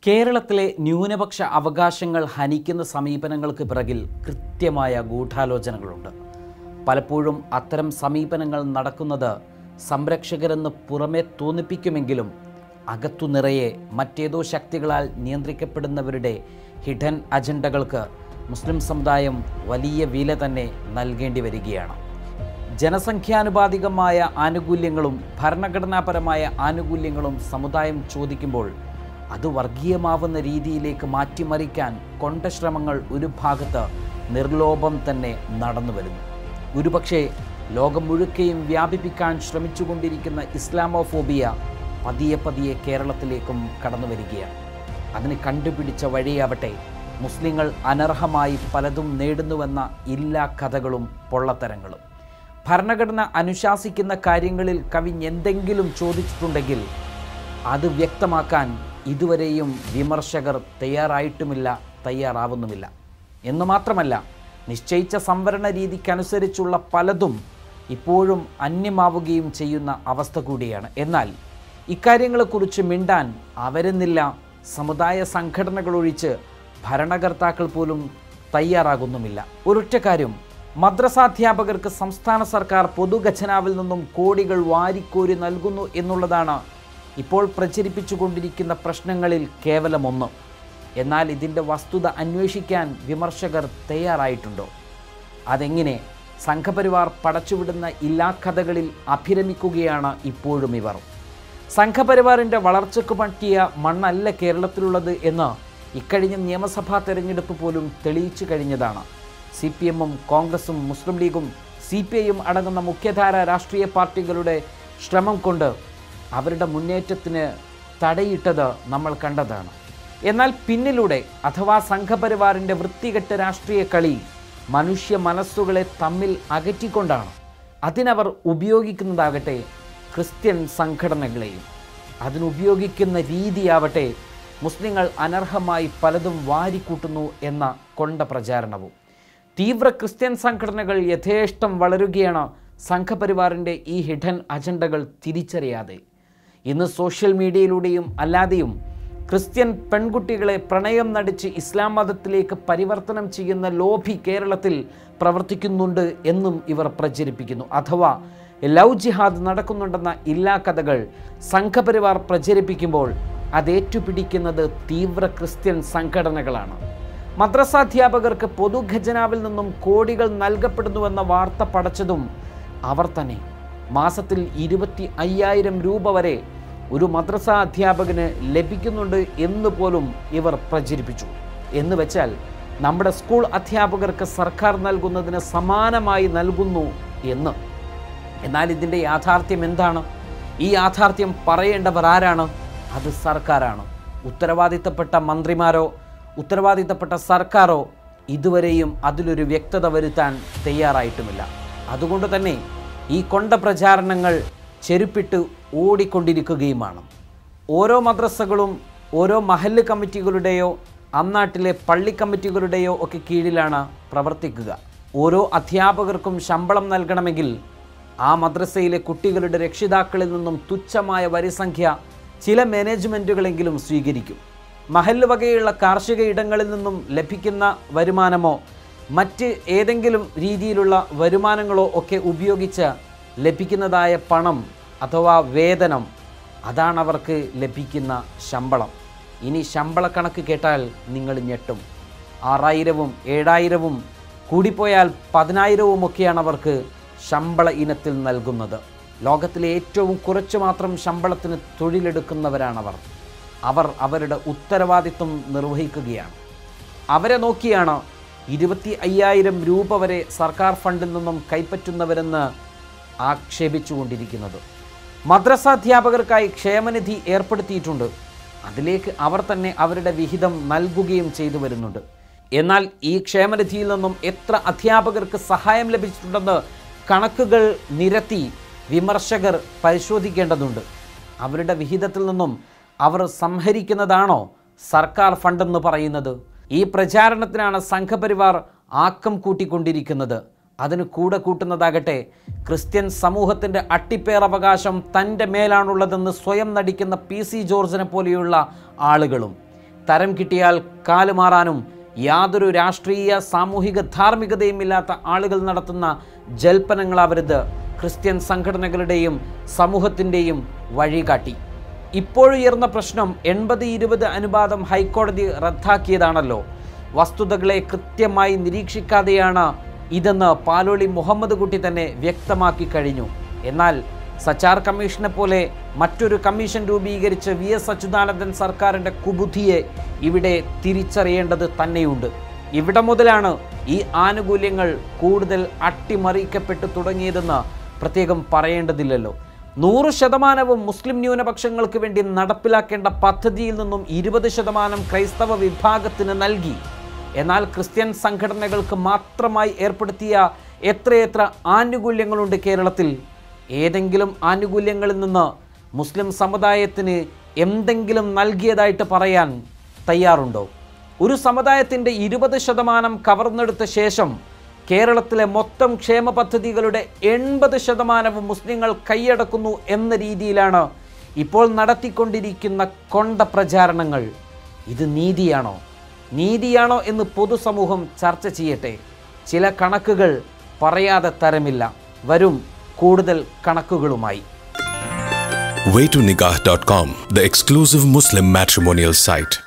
കേരളത്തിലെ ന്യൂനപക്ഷ അവകാശങ്ങൾ ഹനിക്കുന്ന സമീപനങ്ങൾക്ക് പിറകിൽ കൃത്യമായ ഗൂഢാലോചനകളുണ്ട് പലപ്പോഴും അത്തരം സമീപനങ്ങൾ നടക്കുന്നത് സംരക്ഷകരെന്ന് പുറമെ തോന്നിപ്പിക്കുമെങ്കിലും അകത്തു നിറയെ മറ്റേതോ ശക്തികളാൽ നിയന്ത്രിക്കപ്പെടുന്നവരുടെ ഹിഡൻ അജണ്ടകൾക്ക് മുസ്ലിം സമുദായം വലിയ വില തന്നെ നൽകേണ്ടി വരികയാണ് ജനസംഖ്യാനുപാതികമായ ആനുകൂല്യങ്ങളും ഭരണഘടനാപരമായ ആനുകൂല്യങ്ങളും സമുദായം ചോദിക്കുമ്പോൾ അത് വർഗീയമാവുന്ന രീതിയിലേക്ക് മാറ്റിമറിക്കാൻ കൊണ്ട ശ്രമങ്ങൾ ഒരു ഭാഗത്ത് നിർലോഭം തന്നെ നടന്നു വരുന്നു ഒരുപക്ഷെ ലോകം മുഴുക്കെയും വ്യാപിപ്പിക്കാൻ ശ്രമിച്ചുകൊണ്ടിരിക്കുന്ന ഇസ്ലാമോഫോബിയ പതിയെ പതിയെ കേരളത്തിലേക്കും കടന്നു വരികയാണ് അതിന് കണ്ടുപിടിച്ച വഴിയാവട്ടെ മുസ്ലിങ്ങൾ അനർഹമായി പലതും നേടുന്നുവെന്ന ഇല്ലാ കഥകളും പൊള്ളത്തരങ്ങളും ഭരണഘടന അനുശാസിക്കുന്ന കാര്യങ്ങളിൽ കവിഞ്ഞെന്തെങ്കിലും ചോദിച്ചിട്ടുണ്ടെങ്കിൽ അത് വ്യക്തമാക്കാൻ ഇതുവരെയും വിമർശകർ തയ്യാറായിട്ടുമില്ല തയ്യാറാവുന്നുമില്ല എന്ന് മാത്രമല്ല നിശ്ചയിച്ച സംവരണ രീതിക്കനുസരിച്ചുള്ള പലതും ഇപ്പോഴും അന്യമാവുകയും ചെയ്യുന്ന അവസ്ഥ കൂടിയാണ് എന്നാൽ ഇക്കാര്യങ്ങളെക്കുറിച്ച് മിണ്ടാൻ അവരെന്നില്ല സമുദായ സംഘടനകളൊഴിച്ച് ഭരണകർത്താക്കൾ പോലും തയ്യാറാകുന്നുമില്ല ഒരൊറ്റ കാര്യം മദ്രസാധ്യാപകർക്ക് സംസ്ഥാന സർക്കാർ പൊതുഖജനാവിൽ നിന്നും കോടികൾ വാരിക്കോരി നൽകുന്നു എന്നുള്ളതാണ് ഇപ്പോൾ പ്രചരിപ്പിച്ചുകൊണ്ടിരിക്കുന്ന പ്രശ്നങ്ങളിൽ കേവലമൊന്ന് എന്നാൽ ഇതിൻ്റെ വസ്തുത അന്വേഷിക്കാൻ വിമർശകർ തയ്യാറായിട്ടുണ്ടോ അതെങ്ങനെ സംഘപരിവാർ പടച്ചുവിടുന്ന ഇല്ലാക്കഥകളിൽ അഭിരമിക്കുകയാണ് ഇപ്പോഴും ഇവർ സംഘപരിവാറിൻ്റെ വളർച്ചയ്ക്ക് പറ്റിയ മണ്ണല്ല കേരളത്തിലുള്ളത് എന്ന് ഇക്കഴിഞ്ഞ നിയമസഭാ തെരഞ്ഞെടുപ്പ് പോലും തെളിയിച്ചു കഴിഞ്ഞതാണ് സി പി എമ്മും കോൺഗ്രസും മുസ്ലിം ലീഗും സി പി ഐയും അടങ്ങുന്ന മുഖ്യധാര രാഷ്ട്രീയ പാർട്ടികളുടെ ശ്രമം കൊണ്ട് അവരുടെ മുന്നേറ്റത്തിന് തടയിട്ടത് നമ്മൾ കണ്ടതാണ് എന്നാൽ പിന്നിലൂടെ അഥവാ സംഘപരിവാറിൻ്റെ വൃത്തികെട്ട രാഷ്ട്രീയ കളി മനുഷ്യ മനസ്സുകളെ തമ്മിൽ അകറ്റിക്കൊണ്ടാണ് അതിനവർ ഉപയോഗിക്കുന്നതാകട്ടെ ക്രിസ്ത്യൻ സംഘടനകളെയും അതിനുപയോഗിക്കുന്ന രീതിയാവട്ടെ മുസ്ലിങ്ങൾ അനർഹമായി പലതും വാരിക്കൂട്ടുന്നു എന്ന കൊണ്ട പ്രചാരണവും തീവ്ര ക്രിസ്ത്യൻ സംഘടനകൾ യഥേഷ്ടം വളരുകയാണ് സംഘപരിവാറിൻ്റെ ഈ ഹിഡൻ അജണ്ടകൾ തിരിച്ചറിയാതെ ഇന്ന് സോഷ്യൽ മീഡിയയിലൂടെയും അല്ലാതെയും ക്രിസ്ത്യൻ പെൺകുട്ടികളെ പ്രണയം നടിച്ച് ഇസ്ലാം മതത്തിലേക്ക് പരിവർത്തനം ചെയ്യുന്ന ലോഭി കേരളത്തിൽ പ്രവർത്തിക്കുന്നുണ്ട് എന്നും ഇവർ പ്രചരിപ്പിക്കുന്നു അഥവാ ലവ് ജിഹാദ് നടക്കുന്നുണ്ടെന്ന ഇല്ലാ കഥകൾ സംഘപരിവാർ പ്രചരിപ്പിക്കുമ്പോൾ അതേറ്റുപിടിക്കുന്നത് തീവ്ര ക്രിസ്ത്യൻ സംഘടനകളാണ് മദ്രസാധ്യാപകർക്ക് പൊതുഖജനാവിൽ നിന്നും കോടികൾ നൽകപ്പെടുന്നുവെന്ന വാർത്ത പടച്ചതും അവർ തന്നെ മാസത്തിൽ ഇരുപത്തി അയ്യായിരം രൂപ വരെ ഒരു മദ്രസ അധ്യാപകന് ലഭിക്കുന്നുണ്ട് എന്ന് പോലും ഇവർ പ്രചരിപ്പിച്ചു എന്ന് വെച്ചാൽ നമ്മുടെ സ്കൂൾ അധ്യാപകർക്ക് സർക്കാർ നൽകുന്നതിന് സമാനമായി നൽകുന്നു എന്ന് എന്നാൽ ഇതിൻ്റെ യാഥാർത്ഥ്യം എന്താണ് ഈ യാഥാർത്ഥ്യം പറയേണ്ടവർ ആരാണ് അത് സർക്കാരാണ് ഉത്തരവാദിത്തപ്പെട്ട മന്ത്രിമാരോ ഉത്തരവാദിത്തപ്പെട്ട സർക്കാരോ ഇതുവരെയും അതിലൊരു വ്യക്തത വരുത്താൻ തയ്യാറായിട്ടുമില്ല അതുകൊണ്ട് തന്നെ ഈ കൊണ്ട പ്രചാരണങ്ങൾ ചെരുപ്പിട്ട് ഓടിക്കൊണ്ടിരിക്കുകയുമാണ് ഓരോ മദ്രസകളും ഓരോ മഹല്ല് കമ്മിറ്റികളുടെയോ അന്നാട്ടിലെ പള്ളി കമ്മിറ്റികളുടെയോ ഒക്കെ കീഴിലാണ് പ്രവർത്തിക്കുക ഓരോ അധ്യാപകർക്കും ശമ്പളം നൽകണമെങ്കിൽ ആ മദ്രസയിലെ കുട്ടികളുടെ രക്ഷിതാക്കളിൽ നിന്നും തുച്ഛമായ വരിസംഖ്യ ചില മാനേജ്മെൻറ്റുകളെങ്കിലും സ്വീകരിക്കും മഹല്ല് വകയുള്ള കാർഷിക ഇടങ്ങളിൽ നിന്നും ലഭിക്കുന്ന വരുമാനമോ മറ്റ് ഏതെങ്കിലും രീതിയിലുള്ള വരുമാനങ്ങളോ ഒക്കെ ഉപയോഗിച്ച് ലഭിക്കുന്നതായ പണം അഥവാ വേതനം അതാണ് അവർക്ക് ലഭിക്കുന്ന ശമ്പളം ഇനി ശമ്പള കണക്ക് കേട്ടാൽ നിങ്ങൾ ഞെട്ടും ആറായിരവും ഏഴായിരവും കൂടിപ്പോയാൽ പതിനായിരവുമൊക്കെയാണ് അവർക്ക് ശമ്പള ഇനത്തിൽ നൽകുന്നത് ലോകത്തിലെ ഏറ്റവും കുറച്ചു മാത്രം ശമ്പളത്തിന് തൊഴിലെടുക്കുന്നവരാണവർ അവർ അവരുടെ ഉത്തരവാദിത്വം നിർവഹിക്കുകയാണ് അവരെ നോക്കിയാണ് ഇരുപത്തി അയ്യായിരം രൂപ വരെ സർക്കാർ ഫണ്ടിൽ നിന്നും കൈപ്പറ്റുന്നവരെന്ന് ആക്ഷേപിച്ചുകൊണ്ടിരിക്കുന്നത് മദ്രസാധ്യാപകർക്കായി ക്ഷേമനിധി ഏർപ്പെടുത്തിയിട്ടുണ്ട് അതിലേക്ക് അവർ തന്നെ അവരുടെ വിഹിതം നൽകുകയും ചെയ്തു വരുന്നുണ്ട് എന്നാൽ ഈ ക്ഷേമനിധിയിൽ നിന്നും എത്ര അധ്യാപകർക്ക് സഹായം ലഭിച്ചിട്ടുണ്ടെന്ന് കണക്കുകൾ നിരത്തി വിമർശകർ പരിശോധിക്കേണ്ടതുണ്ട് അവരുടെ വിഹിതത്തിൽ നിന്നും അവർ സംഹരിക്കുന്നതാണോ സർക്കാർ ഫണ്ടെന്ന് പറയുന്നത് ഈ പ്രചാരണത്തിനാണ് സംഘപരിവാർ ആക്കം കൂട്ടിക്കൊണ്ടിരിക്കുന്നത് അതിന് കൂടെ കൂട്ടുന്നതാകട്ടെ ക്രിസ്ത്യൻ സമൂഹത്തിൻ്റെ അട്ടിപ്പേറവകാശം തൻ്റെ മേലാണുള്ളതെന്ന് സ്വയം നടിക്കുന്ന പി സി ജോർജിനെ പോലെയുള്ള ആളുകളും തരം കിട്ടിയാൽ കാലുമാറാനും യാതൊരു രാഷ്ട്രീയ സാമൂഹിക ധാർമ്മികതയും ഇല്ലാത്ത ആളുകൾ നടത്തുന്ന ജൽപ്പനങ്ങളാവരുത് ക്രിസ്ത്യൻ സംഘടനകളുടെയും സമൂഹത്തിൻ്റെയും വഴികാട്ടി ഇപ്പോഴുയർന്ന പ്രശ്നം എൺപത് ഇരുപത് അനുപാതം ഹൈക്കോടതി റദ്ദാക്കിയതാണല്ലോ വസ്തുതകളെ കൃത്യമായി നിരീക്ഷിക്കാതെയാണ് ഇതെന്ന് പാലോളി മുഹമ്മദ് കുട്ടി തന്നെ വ്യക്തമാക്കി കഴിഞ്ഞു എന്നാൽ സച്ചാർ കമ്മീഷനെ പോലെ മറ്റൊരു കമ്മീഷൻ രൂപീകരിച്ച് വി എസ് അച്യുതാനന്ദൻ സർക്കാരിൻ്റെ കുബുദ്ധിയെ ഇവിടെ തിരിച്ചറിയേണ്ടത് തന്നെയുണ്ട് ഇവിടെ മുതലാണ് ഈ ആനുകൂല്യങ്ങൾ കൂടുതൽ അട്ടിമറിക്കപ്പെട്ടു തുടങ്ങിയതെന്ന് പ്രത്യേകം പറയേണ്ടതില്ലല്ലോ നൂറ് ശതമാനവും മുസ്ലിം ന്യൂനപക്ഷങ്ങൾക്ക് വേണ്ടി നടപ്പിലാക്കേണ്ട പദ്ധതിയിൽ നിന്നും ഇരുപത് ശതമാനം ക്രൈസ്തവ വിഭാഗത്തിന് നൽകി എന്നാൽ ക്രിസ്ത്യൻ സംഘടനകൾക്ക് മാത്രമായി ഏർപ്പെടുത്തിയ എത്രയെത്ര ആനുകൂല്യങ്ങളുണ്ട് കേരളത്തിൽ ഏതെങ്കിലും ആനുകൂല്യങ്ങളിൽ നിന്ന് മുസ്ലിം സമുദായത്തിന് എന്തെങ്കിലും നൽകിയതായിട്ട് പറയാൻ തയ്യാറുണ്ടോ ഒരു സമുദായത്തിൻ്റെ ഇരുപത് ശതമാനം കവർന്നെടുത്ത ശേഷം കേരളത്തിലെ മൊത്തം ക്ഷേമ പദ്ധതികളുടെ എൺപത് ശതമാനവും മുസ്ലിങ്ങൾ കൈയടക്കുന്നു എന്ന രീതിയിലാണ് ഇപ്പോൾ നടത്തിക്കൊണ്ടിരിക്കുന്ന കൊണ്ട പ്രചാരണങ്ങൾ ഇത് നീതിയാണോ നീതിയാണോ എന്ന് പൊതുസമൂഹം ചർച്ച ചെയ്യട്ടെ ചില കണക്കുകൾ പറയാതെ തരമില്ല വരും കൂടുതൽ കണക്കുകളുമായി waytonikah.com, the exclusive Muslim matrimonial site.